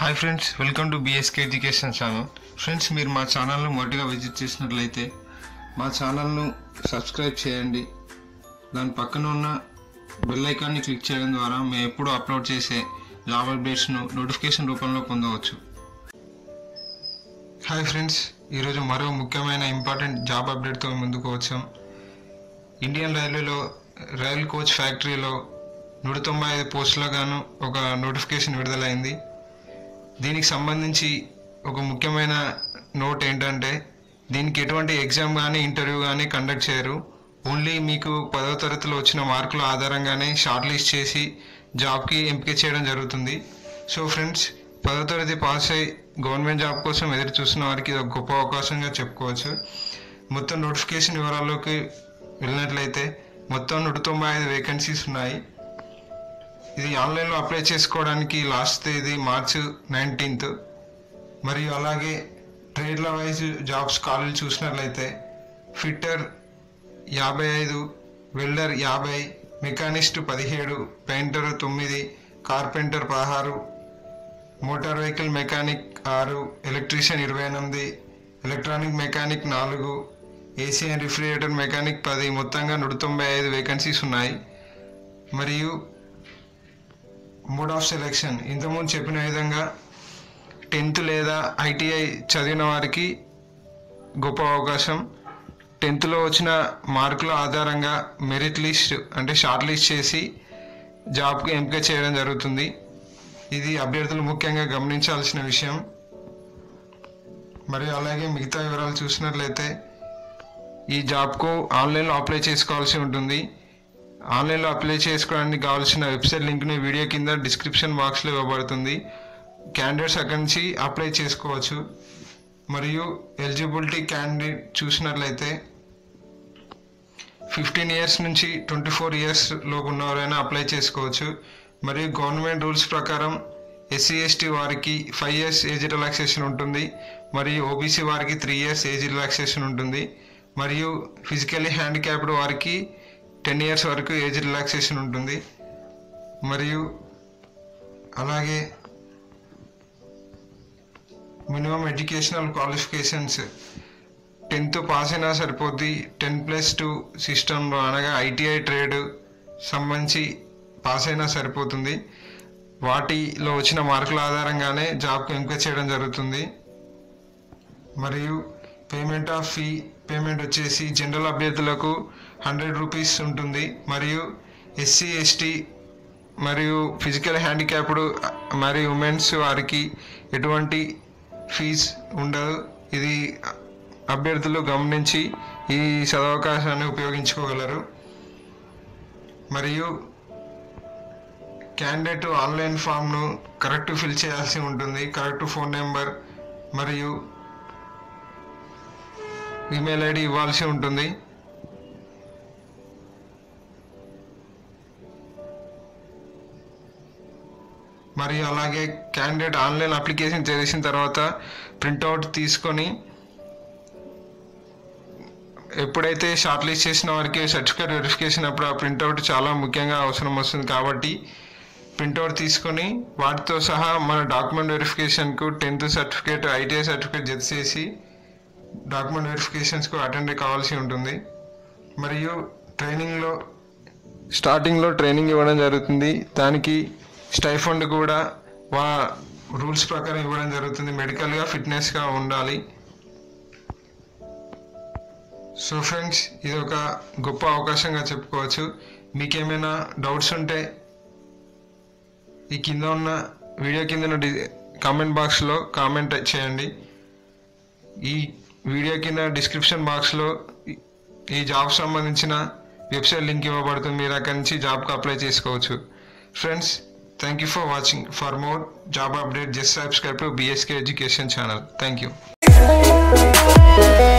hi friends welcome to BSK education channel friends మీరు మా ఛానల్ను మొదటిగా విజిట్ చేసినట్లయితే మా ఛానల్ను సబ్స్క్రైబ్ చేయండి దాని పక్కన ఉన్న బెల్ ఐకాన్ని క్లిక్ చేయడం ద్వారా మేము ఎప్పుడు అప్లోడ్ చేసే జాబ్ అప్డేట్స్ను నోటిఫికేషన్ రూపంలో పొందవచ్చు హాయ్ ఫ్రెండ్స్ ఈరోజు మరో ముఖ్యమైన ఇంపార్టెంట్ జాబ్ అప్డేట్తో ముందుకు వచ్చాం ఇండియన్ రైల్వేలో రైల్ కోచ్ ఫ్యాక్టరీలో నూట తొంభై ఐదు పోస్టులకు గాను ఒక నోటిఫికేషన్ విడుదలైంది దీనికి సంబంధించి ఒక ముఖ్యమైన నోట్ ఏంటంటే దీనికి ఎటువంటి ఎగ్జామ్ కానీ ఇంటర్వ్యూ కానీ కండక్ట్ చేయరు ఓన్లీ మీకు పదవ తరగతిలో వచ్చిన మార్కుల ఆధారంగానే షార్ట్ లిస్ట్ చేసి జాబ్కి ఎంపిక చేయడం జరుగుతుంది సో ఫ్రెండ్స్ పదవ తరగతి పాస్ అయి గవర్నమెంట్ జాబ్ కోసం ఎదురు చూస్తున్న వారికి ఇది ఒక గొప్ప అవకాశంగా చెప్పుకోవచ్చు మొత్తం నోటిఫికేషన్ వివరాల్లోకి వెళ్ళినట్లయితే మొత్తం నూట తొంభై ఐదు వేకెన్సీస్ ఉన్నాయి ఇది ఆన్లైన్లో అప్లై చేసుకోవడానికి లాస్ట్ తేదీ మార్చ్ నైన్టీన్త్ మరియు అలాగే ట్రేడ్ల వైజ్ జాబ్స్ ఖాళీలు చూసినట్లయితే ఫిట్టర్ యాభై ఐదు వెల్డర్ యాభై మెకానిస్ట్ పదిహేడు పెయింటర్ తొమ్మిది కార్పెంటర్ పదహారు మోటార్ వెహికల్ మెకానిక్ ఆరు ఎలక్ట్రీషియన్ ఇరవై ఎనిమిది ఎలక్ట్రానిక్ మెకానిక్ నాలుగు ఏసీ అండ్ రిఫ్రిజిరేటర్ మెకానిక్ పది మొత్తంగా నూట తొంభై ఐదు వేకెన్సీస్ ఉన్నాయి మరియు మోడ్ ఆఫ్ సెలెక్షన్ ఇంతకుముందు చెప్పిన విధంగా టెన్త్ లేదా ఐటీఐ చదివిన వారికి గొప్ప అవకాశం టెన్త్లో వచ్చిన మార్కుల ఆధారంగా మెరిట్ లిస్ట్ అంటే షార్ట్ లిస్ట్ చేసి జాబ్కి ఎంపిక చేయడం జరుగుతుంది ఇది అభ్యర్థులు ముఖ్యంగా గమనించాల్సిన విషయం మరియు అలాగే మిగతా వివరాలు చూసినట్లయితే ఈ జాబ్కు ఆన్లైన్లో అప్లై చేసుకోవాల్సి ఉంటుంది ఆన్లైన్లో అప్లై చేసుకోవడానికి కావాల్సిన వెబ్సైట్ లింక్ని వీడియో కింద డిస్క్రిప్షన్ బాక్స్లో ఇవ్వబడుతుంది క్యాండిడేట్స్ అక్కడి నుంచి అప్లై చేసుకోవచ్చు మరియు ఎలిజిబిలిటీ క్యాండిడేట్ చూసినట్లయితే ఫిఫ్టీన్ ఇయర్స్ నుంచి ట్వంటీ ఫోర్ ఇయర్స్ లోపు ఉన్నవారైనా అప్లై చేసుకోవచ్చు మరియు గవర్నమెంట్ రూల్స్ ప్రకారం ఎస్సీ ఎస్టీ వారికి ఫైవ్ ఇయర్స్ ఏజ్ రిలాక్సేషన్ ఉంటుంది మరియు ఓబీసీ వారికి త్రీ ఇయర్స్ ఏజ్ రిలాక్సేషన్ ఉంటుంది మరియు ఫిజికల్లీ హ్యాండిక్యాప్డ్ వారికి టెన్ ఇయర్స్ వరకు ఏజ్ రిలాక్సేషన్ ఉంటుంది మరియు అలాగే minimum educational qualifications tenth pass అయినా సరిపోద్ది టెన్ ప్లస్ టూ సిస్టంలో అనగా ఐటీఐ ట్రేడ్ సంబంధించి పాస్ అయినా సరిపోతుంది వాటిలో వచ్చిన మార్కుల ఆధారంగానే జాబ్కు ఎంపిక చేయడం జరుగుతుంది మరియు పేమెంట్ ఆఫ్ ఫీ పేమెంట్ వచ్చేసి జనరల్ అభ్యర్థులకు హండ్రెడ్ రూపీస్ ఉంటుంది మరియు ఎస్సీ ఎస్టీ మరియు ఫిజికల్ హ్యాండిక్యాప్డ్ మరియు ఉమెన్స్ వారికి ఎటువంటి ఫీజ్ ఉండదు ఇది అభ్యర్థులు గమనించి ఈ సదవకాశాన్ని ఉపయోగించుకోగలరు మరియు క్యాండిడేట్ ఆన్లైన్ ఫామ్ను కరెక్ట్ ఫిల్ చేయాల్సి ఉంటుంది కరెక్ట్ ఫోన్ నెంబర్ మరియు ఈమెయిల్ ఐడి ఇవ్వాల్సి ఉంటుంది మరియు అలాగే క్యాండిడేట్ ఆన్లైన్ అప్లికేషన్ చేసిన తర్వాత ప్రింట్అవుట్ తీసుకొని ఎప్పుడైతే షార్ట్ లిస్ట్ చేసిన వారికి సర్టిఫికేట్ వెరిఫికేషన్ అప్పుడు ఆ ప్రింట్అవుట్ చాలా ముఖ్యంగా అవసరం వస్తుంది కాబట్టి ప్రింట్అవుట్ తీసుకొని వాటితో సహా మన డాక్యుమెంట్ వెరిఫికేషన్కు టెన్త్ సర్టిఫికేట్ ఐటీఐ సర్టిఫికేట్ జత చేసి డాక్యుమెంట్ వెరిఫికేషన్స్కు అటెండ్ కావాల్సి ఉంటుంది మరియు ట్రైనింగ్లో స్టార్టింగ్లో ట్రైనింగ్ ఇవ్వడం జరుగుతుంది దానికి స్టైఫండ్ కూడా వా రూల్స్ ప్రకారం ఇవ్వడం జరుగుతుంది మెడికల్గా ఫిట్నెస్గా ఉండాలి సో ఫ్రెండ్స్ ఇది ఒక గొప్ప అవకాశంగా చెప్పుకోవచ్చు మీకేమైనా డౌట్స్ ఉంటే ఈ కింద ఉన్న వీడియో కింద ఉన్న డి కామెంట్ బాక్స్లో కామెంట్ చేయండి ఈ వీడియో కింద డిస్క్రిప్షన్ బాక్స్లో ఈ- ఈ జాబ్ సంబంధించిన వెబ్సైట్ లింక్ ఇవ్వబడుతుంది మీరు అక్కడి నుంచి జాబ్కి అప్లై చేసుకోవచ్చు friends thank you for watching for more job update just subscribe to BSK education channel thank you